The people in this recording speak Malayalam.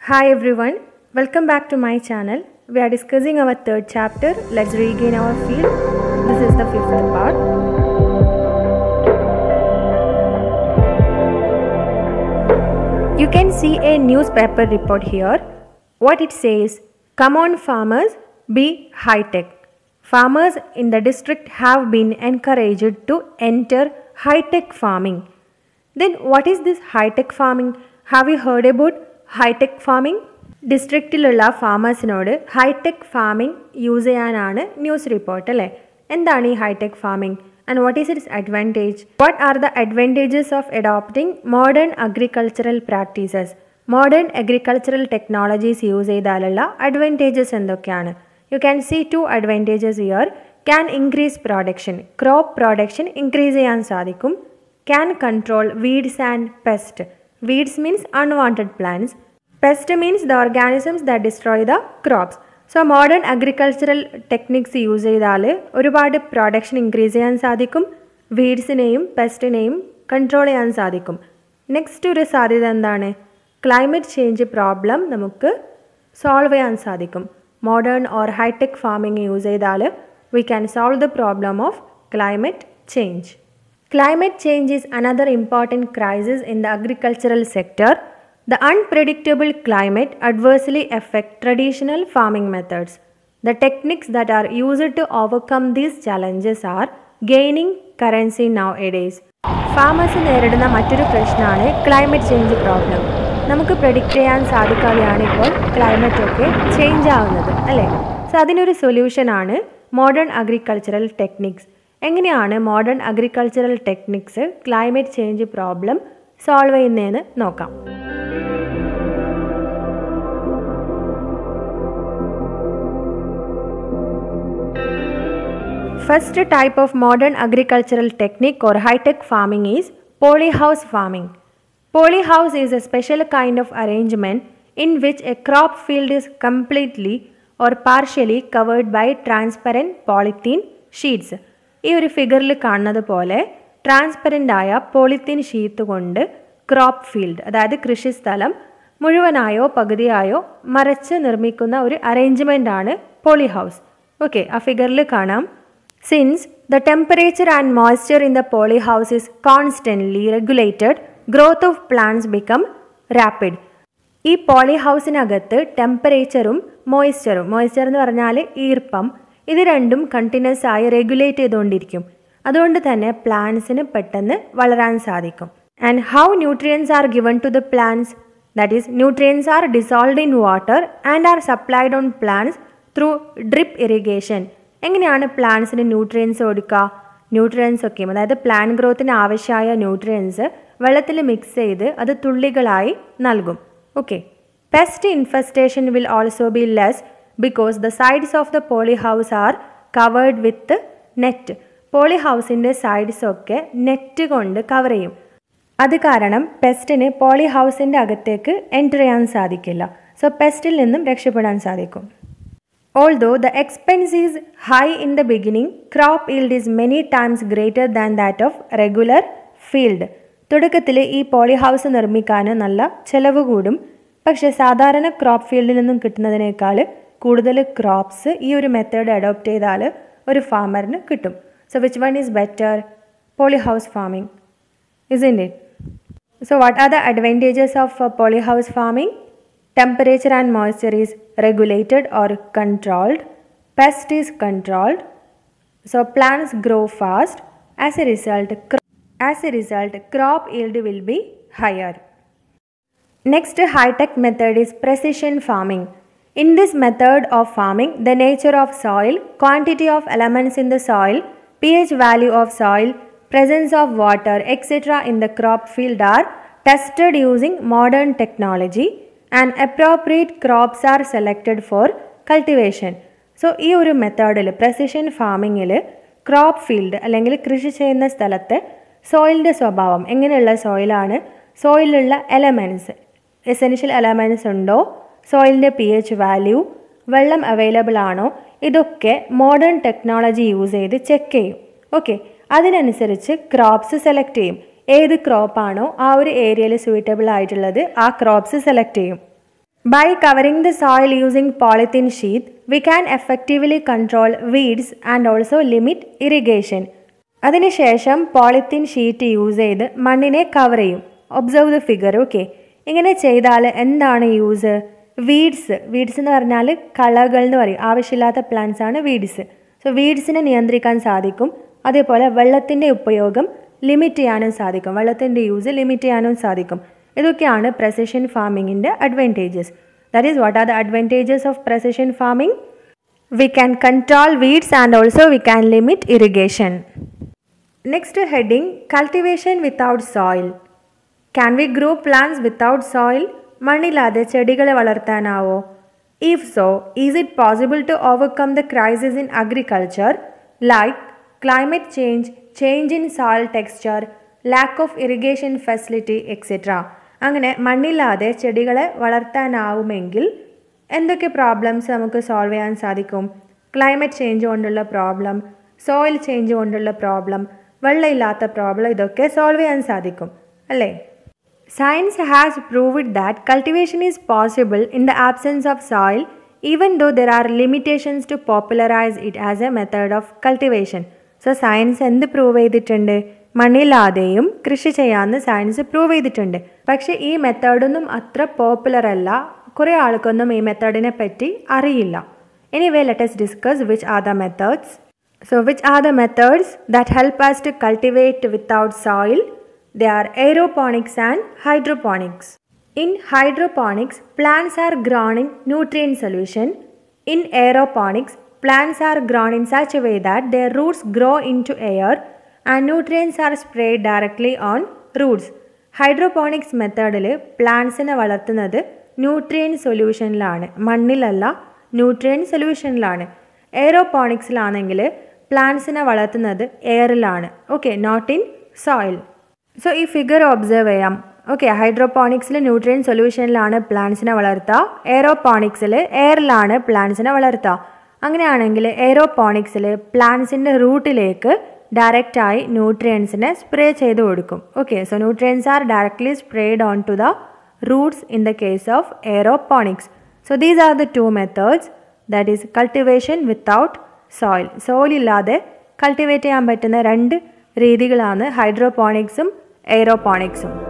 Hi everyone, welcome back to my channel. We are discussing our third chapter. Let's regain our field. This is the fifth part. You can see a newspaper report here. What it says Come on, farmers, be high tech. Farmers in the district have been encouraged to enter high tech farming. Then, what is this high tech farming? Have you heard about high tech farming? ഡിസ്ട്രിക്റ്റിലുള്ള ഫാമേഴ്സിനോട് ഹൈടെക് ഫാമിംഗ് യൂസ് ചെയ്യാനാണ് ന്യൂസ് റിപ്പോർട്ട് അല്ലേ എന്താണ് ഈ hi-tech farming and what is its advantage what are the advantages of adopting modern agricultural practices modern agricultural technologies use ചെയ്താലുള്ള അഡ്വാൻറ്റേജസ് എന്തൊക്കെയാണ് you can see two advantages year can increase production crop production increase ചെയ്യാൻ സാധിക്കും can control weeds and pest weeds means unwanted plants pest means the organisms the destroy the crops so modern agricultural techniques use ചെയ്താൽ ഒരുപാട് പ്രൊഡക്ഷൻ ഇൻക്രീസ് ചെയ്യാൻ സാധിക്കും വീഡ്സിനെയും പെസ്റ്റിനെയും കൺട്രോൾ ചെയ്യാൻ സാധിക്കും നെക്സ്റ്റ് ഒരു സാധ്യത എന്താണ് ക്ലൈമറ്റ് ചേഞ്ച് പ്രോബ്ലം നമുക്ക് സോൾവ് ചെയ്യാൻ സാധിക്കും modern or hi-tech farming use ചെയ്താൽ we can solve the problem of climate change Climate change is another important crisis in the agricultural sector. The unpredictable climate adversely affect traditional farming methods. The techniques that are used to overcome these challenges are gaining currency nowadays. Farmers നേരിടുന്ന മറ്റൊരു പ്രശ്നമാണ് ക്ലൈമറ്റ് ചേഞ്ച് പ്രോബ്ലം നമുക്ക് പ്രഡിക്റ്റ് ചെയ്യാൻ സാധിക്കാതെയാണ് ഇപ്പോൾ ക്ലൈമറ്റ് ഒക്കെ ചേഞ്ച് ആവുന്നത് അല്ലേ സോ അതിനൊരു സൊല്യൂഷനാണ് മോഡേൺ അഗ്രികൾച്ചറൽ ടെക്നിക്സ് എങ്ങനെയാണ് modern agricultural techniques climate change problem solve ചെയ്യുന്നതെന്ന് നോക്കാം First type of modern agricultural technique or high-tech farming is polyhouse farming. Polyhouse is a special kind of arrangement in which a crop field is completely or partially covered by transparent polythene sheets. ഈ ഒരു ഫിഗറിൽ കാണുന്നത് പോലെ ട്രാൻസ്പെറൻ്റ് ആയ പോളിത്തീൻ ഷീറ്റ് കൊണ്ട് ക്രോപ്പ് ഫീൽഡ് അതായത് കൃഷിസ്ഥലം മുഴുവനായോ പകുതിയായോ മറച്ച് നിർമ്മിക്കുന്ന ഒരു അറേഞ്ച്മെൻ്റ് ആണ് പോളി ഹൗസ് ഓക്കെ ആ ഫിഗറിൽ കാണാം since the temperature and moisture in the poly house is constantly regulated growth of plants become rapid ഈ പോളി ഹൗസിനകത്ത് ടെമ്പറേച്ചറും മോയ്സ്ചറും മോയ്സ്ചർ എന്ന് പറഞ്ഞാൽ ഈർപ്പം ഇത് രണ്ടും കണ്ടിന്യൂസ് ആയി റെഗുലേറ്റ് ചെയ്തുകൊണ്ടിരിക്കും അതുകൊണ്ട് തന്നെ പ്ലാന്റ്സിന് പെട്ടെന്ന് വളരാൻ സാധിക്കും and how nutrients are given to the plants that is nutrients are dissolve in water and are supplied on plants through drip irrigation എങ്ങനെയാണ് പ്ലാന്റ്സിന് ന്യൂട്രിയൻസ് കൊടുക്കുക ന്യൂട്രിയൻസ് ഒക്കെയും അതായത് പ്ലാന്റ് ഗ്രോത്തിന് ആവശ്യമായ ന്യൂട്രിയൻസ് വെള്ളത്തിൽ മിക്സ് ചെയ്ത് അത് തുള്ളികളായി നൽകും okay pest infestation will also be less because the sides of the poly house are covered with net poly ഹൗസിൻ്റെ സൈഡ്സ് ഒക്കെ നെറ്റ് കൊണ്ട് കവർ ചെയ്യും അത് കാരണം പെസ്റ്റിന് പോളി ഹൗസിൻ്റെ അകത്തേക്ക് എൻ്റർ ചെയ്യാൻ സാധിക്കില്ല സോ പെസ്റ്റിൽ നിന്നും രക്ഷപ്പെടാൻ സാധിക്കും although the expense is high in the beginning crop yield is many times greater than that of regular field തുടക്കത്തിൽ ഈ പോളി ഹൗസ് നിർമ്മിക്കാൻ നല്ല ചിലവ് കൂടും പക്ഷേ സാധാരണ ക്രോപ്പ് ഫീൽഡിൽ നിന്നും കിട്ടുന്നതിനേക്കാൾ കൂടുതൽ ക്രോപ്സ് ഈ ഒരു മെത്തേഡ് അഡോപ്റ്റ് ചെയ്താൽ ഒരു ഫാമറിന് കിട്ടും so which one is better poly house farming is in it so what are the advantages of poly house farming temperature and moisture is regulated or controlled, pest is controlled, so plants grow fast. As a result, as a result, crop yield will be higher. Next high-tech method is precision farming. In this method of farming, the nature of soil, quantity of elements in the soil, pH value of soil, presence of water, etc. in the crop field are tested using modern technology and appropriate crops are selected for cultivation so ഈ ഒരു മെത്തേഡിൽ പ്രസിഷൻ ഫാമിങ്ങിൽ ക്രോപ്പ് ഫീൽഡ് അല്ലെങ്കിൽ കൃഷി ചെയ്യുന്ന സ്ഥലത്തെ സോയിലിൻ്റെ സ്വഭാവം എങ്ങനെയുള്ള സോയിലാണ് സോയിലുള്ള എലമെൻറ്റ്സ് എസെൻഷ്യൽ എലമെൻറ്റ്സ് ഉണ്ടോ സോയിലിൻ്റെ പി എച്ച് വാല്യൂ വെള്ളം അവൈലബിൾ ആണോ ഇതൊക്കെ മോഡേൺ ടെക്നോളജി യൂസ് ചെയ്ത് ചെക്ക് ചെയ്യും ഓക്കെ അതിനനുസരിച്ച് ക്രോപ്സ് സെലക്ട് ചെയ്യും ഏത് ക്രോപ്പാണോ ആ ഒരു ഏരിയയിൽ സൂറ്റബിൾ ആയിട്ടുള്ളത് ആ ക്രോപ്സ് സെലക്ട് ചെയ്യും By covering the soil using polythene sheath, we can effectively control weeds and also limit irrigation. അതിനുശേഷം പോളിത്തീൻ ഷീറ്റ് യൂസ് ചെയ്ത് മണ്ണിനെ കവർ ചെയ്യും ഒബ്സർവ് ദ ഫിഗർ ഓക്കെ ഇങ്ങനെ ചെയ്താൽ എന്താണ് യൂസ് വീഡ്സ് വീഡ്സ് എന്ന് പറഞ്ഞാൽ കളകൾ എന്ന് പറയും ആവശ്യമില്ലാത്ത പ്ലാന്റ്സ് ആണ് വീഡ്സ് സോ വീഡ്സിനെ നിയന്ത്രിക്കാൻ സാധിക്കും അതേപോലെ വെള്ളത്തിൻ്റെ ഉപയോഗം ലിമിറ്റ് ചെയ്യാനും സാധിക്കും വെള്ളത്തിൻ്റെ യൂസ് ലിമിറ്റ് ചെയ്യാനും സാധിക്കും ഇതൊക്കെയാണ് പ്രസിഷൻ ഫാമിങ്ങിൻ്റെ advantages that is what are the advantages of precision farming we can control weeds and also we can limit irrigation next heading cultivation without soil can we grow plants without soil മണ്ണില്ലാതെ ചെടികളെ വളർത്താനാവോ if so is it possible to overcome the crisis in agriculture like climate change change in soil texture lack of irrigation facility etcetera അങ്ങനെ മണ്ണില്ലാതെ ചെടികളെ വളർത്താനാവുമെങ്കിൽ എന്തൊക്കെ പ്രോബ്ലംസ് നമുക്ക് സോൾവ് ചെയ്യാൻ സാധിക്കും ക്ലൈമറ്റ് ചേഞ്ച് കൊണ്ടുള്ള പ്രോബ്ലം സോയിൽ ചേഞ്ച് കൊണ്ടുള്ള പ്രോബ്ലം വെള്ളമില്ലാത്ത പ്രോബ്ലം ഇതൊക്കെ സോൾവ് ചെയ്യാൻ സാധിക്കും അല്ലേ science has proved that cultivation is possible in the absence of soil even though there are limitations to popularise it as a method of cultivation so science എന്ത് പ്രൂവ് ചെയ്തിട്ടുണ്ട് മണ്ണില്ലാതെയും കൃഷി ചെയ്യാമെന്ന് സയൻസ് പ്രൂവ് ചെയ്തിട്ടുണ്ട് പക്ഷേ ഈ മെത്തേഡൊന്നും അത്ര പോപ്പുലർ അല്ല കുറേ ആൾക്കൊന്നും ഈ മെത്തേഡിനെ പറ്റി അറിയില്ല anyway let's discuss which are the methods so which are the methods that help us to cultivate without soil they are aeroponics and hydroponics in hydroponics plants are grown in nutrient solution in aeroponics plants are grown in such a way that their roots grow into air and nutrients are sprayed directly on roots hydroponics മെത്തേഡിൽ പ്ലാന്റ്സിനെ വളർത്തുന്നത് ന്യൂട്രിയൻ സൊല്യൂഷനിലാണ് മണ്ണിലല്ല ന്യൂട്രിയൻ സൊല്യൂഷനിലാണ് എയറോപോണിക്സിലാണെങ്കിൽ പ്ലാന്റ്സിനെ വളർത്തുന്നത് എയറിലാണ് okay not in soil so ഈ ഫിഗർ ഒബ്സർവ് ചെയ്യാം ഓക്കെ ഹൈഡ്രോപോണിക്സിൽ ന്യൂട്രിയൻ സൊല്യൂഷനിലാണ് പ്ലാന്റ്സിനെ വളർത്തുക എയറോപോണിക്സിൽ എയറിലാണ് പ്ലാന്റ്സിനെ വളർത്തുക അങ്ങനെയാണെങ്കിൽ എയറോപോണിക്സിൽ പ്ലാന്റ്സിൻ്റെ റൂട്ടിലേക്ക് ഡയറക്റ്റായി ന്യൂട്രിയൻസിനെ സ്പ്രേ ചെയ്ത് കൊടുക്കും okay so nutrients are directly sprayed on to the roots in the case of aeroponics so these are the two methods that is cultivation without soil soil ഇല്ലാതെ കൾട്ടിവേറ്റ് ചെയ്യാൻ പറ്റുന്ന രണ്ട് രീതികളാണ് ഹൈഡ്രോപോണിക്സും എയറോപോണിക്സും